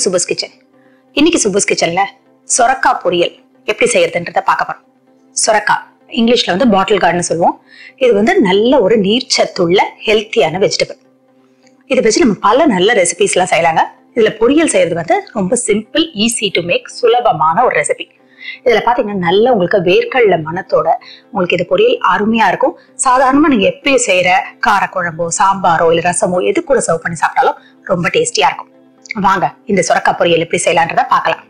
to சுபஸ் kitchen இன்னைக்கு சுபஸ் கிச்சன்ல சொரக்கா பொரியல் எப்படி செய்யறதுன்றத பார்க்க போறோம் சொரக்கா இங்கிலீஷ்ல வந்து பாட்டில் கார்டன் சொல்லுவோம் இது வந்து நல்ல ஒரு நீர்ச்சத்துள்ள ஹெல்த்தியான வெஜிடபிள் இதை வச்சு நம்ம பல நல்ல ரெசிபிஸ் எல்லாம் செய்யலாங்க இதுல பொரியல் செய்யறது வந்து ரொம்ப சிம்பிள் ஈஸி டு மேக் சுலபமான ஒரு ரெசிபி இதுல பாத்தீங்கன்னா நல்ல உங்களுக்கு வேர்க்கடல மனத்தோட உங்களுக்கு இது பொரியல் அருமையா இருக்கும் சாதாரணமா நீங்க எப்பயும் செய்யற காரக்குழம்போ சாம்பாரோ இல்ல ரசமோ எது கூட சர்வ் பண்ணி சாப்பிட்டாலும் ரொம்ப டேஸ்டியா இருக்கும் வாங்க இந்த சுரக்கா பொரியல் எப்படி செய்யலான்றத பார்க்கலாம்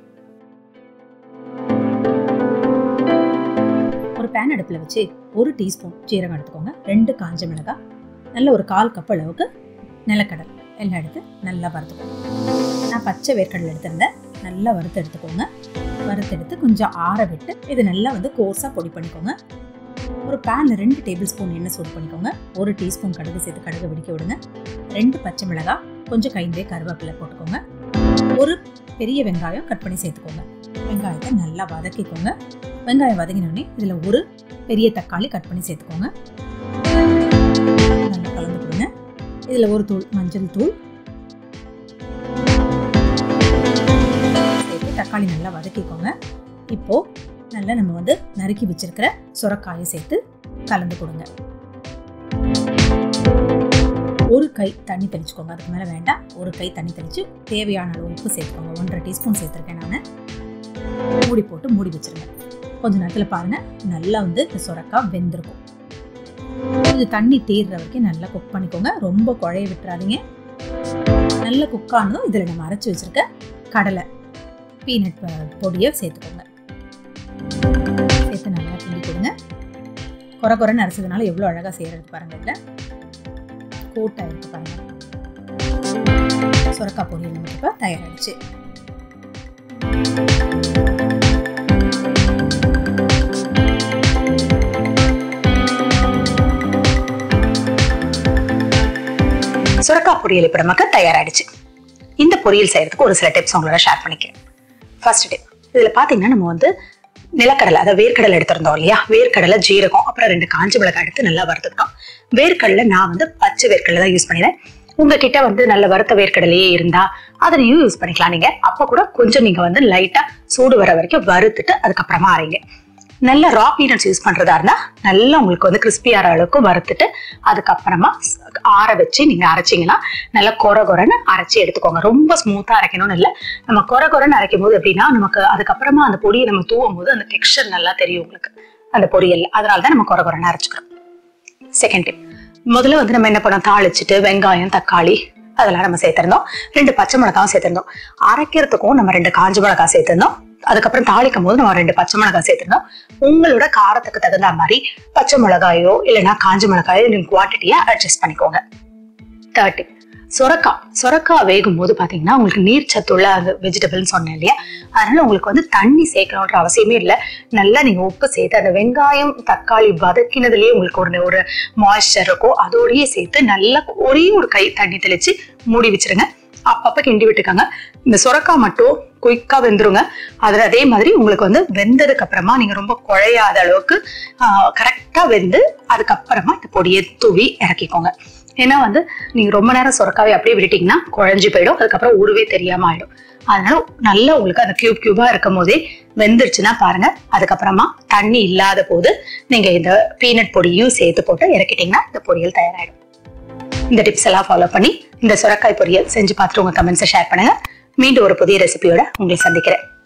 ஒரு பேன் அடுப்பில் வச்சு ஒரு டீஸ்பூன் ஜீரகம் எடுத்துக்கோங்க ரெண்டு காஞ்ச மிளகாய் நல்ல ஒரு கால் கப் அளவுக்கு நிலக்கடலை எல்லாம் எடுத்து நல்லா வறுத்துக்கோங்க நான் பச்சை வேர்க்கடலை எடுத்திருந்தேன் நல்லா வறுத்து எடுத்துக்கோங்க வறுத்து எடுத்து கொஞ்சம் ஆற விட்டு இது நல்லா வந்து கோர்ஸாக பொடி பண்ணிக்கோங்க ஒரு பேனில் ரெண்டு டேபிள் ஸ்பூன் எண்ணெய் சூடு பண்ணிக்கோங்க ஒரு டீஸ்பூன் கடுகு சேர்த்து கடுகு வெடிக்க விடுங்க ரெண்டு பச்சை மிளகாய் கொஞ்சம் கைந்தே கருவேப்பிலை போட்டுக்கோங்க ஒரு பெரிய வெங்காயம் கட் பண்ணி சேர்த்துக்கோங்க வெங்காயத்தை நல்லா வதக்கிக்கோங்க வெங்காயம் வதங்கினோடனே இதில் ஒரு பெரிய தக்காளி கட் பண்ணி சேர்த்துக்கோங்க நல்லா கலந்து கொடுங்க இதில் ஒரு தூள் மஞ்சள் தூள் சேர்த்து தக்காளி நல்லா வதக்கிக்கோங்க இப்போ நல்லா நம்ம வந்து நறுக்கி வச்சிருக்கிற சுரக்காயை சேர்த்து கலந்து கொடுங்க ஒரு கை தண்ணி தெளிச்சுக்கோங்க அதுக்கு மேலே வேண்டாம் ஒரு கை தண்ணி தெளித்து தேவையான அளவு உப்பு சேர்த்துக்கோங்க ஒன்றரை டீஸ்பூன் சேர்த்துருக்கேன் நான் மூடி போட்டு மூடி வச்சிருங்க கொஞ்ச நேரத்தில் பாருங்க நல்லா வந்து இந்த சுரக்காய் வெந்திருக்கும் இது தண்ணி தீர்ற வரைக்கும் நல்லா குக் பண்ணிக்கோங்க ரொம்ப குழைய விட்டுறாதீங்க நல்ல குக் ஆனதும் இதில் நம்ம அரைச்சி வச்சிருக்க கடலை பீனட் பொடியை சேர்த்துக்கோங்க சேர்த்து நல்லா கிண்டி கொடுங்க குறை குறைன்னு அரைச்சதுனால எவ்வளோ அழகாக செய்கிறது பாருங்க இதில் கோட்டாக இருக்கு பாருங்க சுரக்காய் பொரியல் நமக்கு இப்போ தயாராகிடுச்சு சுரக்கா பொரியல் இப்போ நமக்கு தயாராயிடுச்சு இந்த பொரியல் செய்யறதுக்கு ஒரு சில டிப்ஸ் உங்களோட ஷேர் பண்ணிக்கிறேன் ஃபர்ஸ்ட் டிப் இதுல பாத்தீங்கன்னா நம்ம வந்து நிலக்கடலை அதாவது வேர்க்கடலை எடுத்திருந்தோம் இல்லையா வேர்க்கடலை ஜீரகம் அப்புறம் ரெண்டு காஞ்ச மிளகாய் எடுத்து நல்லா வறுத்துக்கிட்டோம் வேர்க்கடலை நான் வந்து பச்சை வேர்க்கடலை தான் யூஸ் பண்ணிடுறேன் உங்ககிட்ட வந்து நல்ல வறுத்த வேர்க்கடலையே இருந்தா அதனையும் யூஸ் பண்ணிக்கலாம் நீங்க அப்ப கூட கொஞ்சம் நீங்க வந்து லைட்டா சூடு வர வரைக்கும் வறுத்துட்டு அதுக்கப்புறமா அரைங்க நல்ல ரா பீனட்ஸ் யூஸ் பண்றதா இருந்தா நல்லா உங்களுக்கு வந்து கிறிஸ்பி ஆற அளவுக்கு வறுத்துட்டு அதுக்கப்புறமா ஆற வச்சு நீங்க அரைச்சிங்கன்னா நல்லா கொர கொரன்னு அரைச்சி எடுத்துக்கோங்க ரொம்ப ஸ்மூத்தா அரைக்கணும்னு இல்லை நம்ம கொர கொரன்னு அரைக்கும் போது எப்படின்னா நமக்கு அதுக்கப்புறமா அந்த பொடியை நம்ம தூவும் போது அந்த டெக்ஸ்டர் நல்லா தெரியும் உங்களுக்கு அந்த பொரியல் அதனால தான் நம்ம கொர கொரன்னு அரைச்சிக்கிறோம் செகண்ட் டிப் முதல்ல வந்து நம்ம என்ன பண்ணோம் தாளிச்சிட்டு வெங்காயம் தக்காளி அதெல்லாம் நம்ம சேர்த்திருந்தோம் ரெண்டு பச்சை மிளகாவும் சேர்த்திருந்தோம் அரைக்கிறதுக்கும் நம்ம ரெண்டு காஞ்ச மிளகாய் சேர்த்திருந்தோம் அதுக்கப்புறம் தாளிக்கும் போது நம்ம ரெண்டு பச்சை மிளகாய் சேர்த்திருந்தோம் உங்களோட காரத்துக்கு தகுந்த மாதிரி பச்சை மிளகாயோ இல்லைன்னா காஞ்ச மிளகாயோ நீங்க குவான்டிட்டியை அட்ஜஸ்ட் பண்ணிக்கோங்க தேர்ட் டிப் சொரக்கா சொரக்கா வேகும் போது பாத்தீங்கன்னா உங்களுக்கு நீர் சத்துள்ள அந்த வெஜிடபிள்னு சொன்னேன் இல்லையா அதனால உங்களுக்கு வந்து தண்ணி சேர்க்கணுன்ற அவசியமே இல்லை நல்லா நீங்க உப்பு சேர்த்து அந்த வெங்காயம் தக்காளி வதக்கினதுலயே உங்களுக்கு ஒரு ஒரு மாய்ஸ்சர் இருக்கும் அதோடயே சேர்த்து நல்லா ஒரே ஒரு கை தண்ணி தெளிச்சு மூடி வச்சிருங்க அப்பப்ப கிண்டி விட்டுக்கோங்க இந்த சொரக்கா மட்டும் குயிக்கா வெந்துருங்க அதுல அதே மாதிரி உங்களுக்கு வந்து வெந்ததுக்கு அப்புறமா நீங்க ரொம்ப குழையாத அளவுக்கு கரெக்டா வெந்து அதுக்கப்புறமா இந்த பொடியை தூவி இறக்கிக்கோங்க ஏன்னா வந்து நீங்க ரொம்ப நேரம் சொரக்காவே அப்படியே விட்டுட்டீங்கன்னா குழஞ்சு போயிடும் அதுக்கப்புறம் உருவே தெரியாம ஆயிடும் அதனால நல்லா உங்களுக்கு அந்த கியூப் கியூபா இருக்கும் போதே வெந்துருச்சுன்னா பாருங்க அதுக்கப்புறமா தண்ணி இல்லாத போது நீங்க இந்த பீனட் பொடியும் சேர்த்து போட்டு இறக்கிட்டீங்கன்னா இந்த பொரியல் தயாராயிடும் இந்த டிப்ஸ் எல்லாம் ஃபாலோ பண்ணி இந்த சுரக்காய் பொரியல் செஞ்சு பார்த்துட்டு உங்க கமெண்ட்ஸை ஷேர் பண்ணுங்க மீண்டும் ஒரு புதிய ரெசிபியோட உங்களை சந்திக்கிறேன்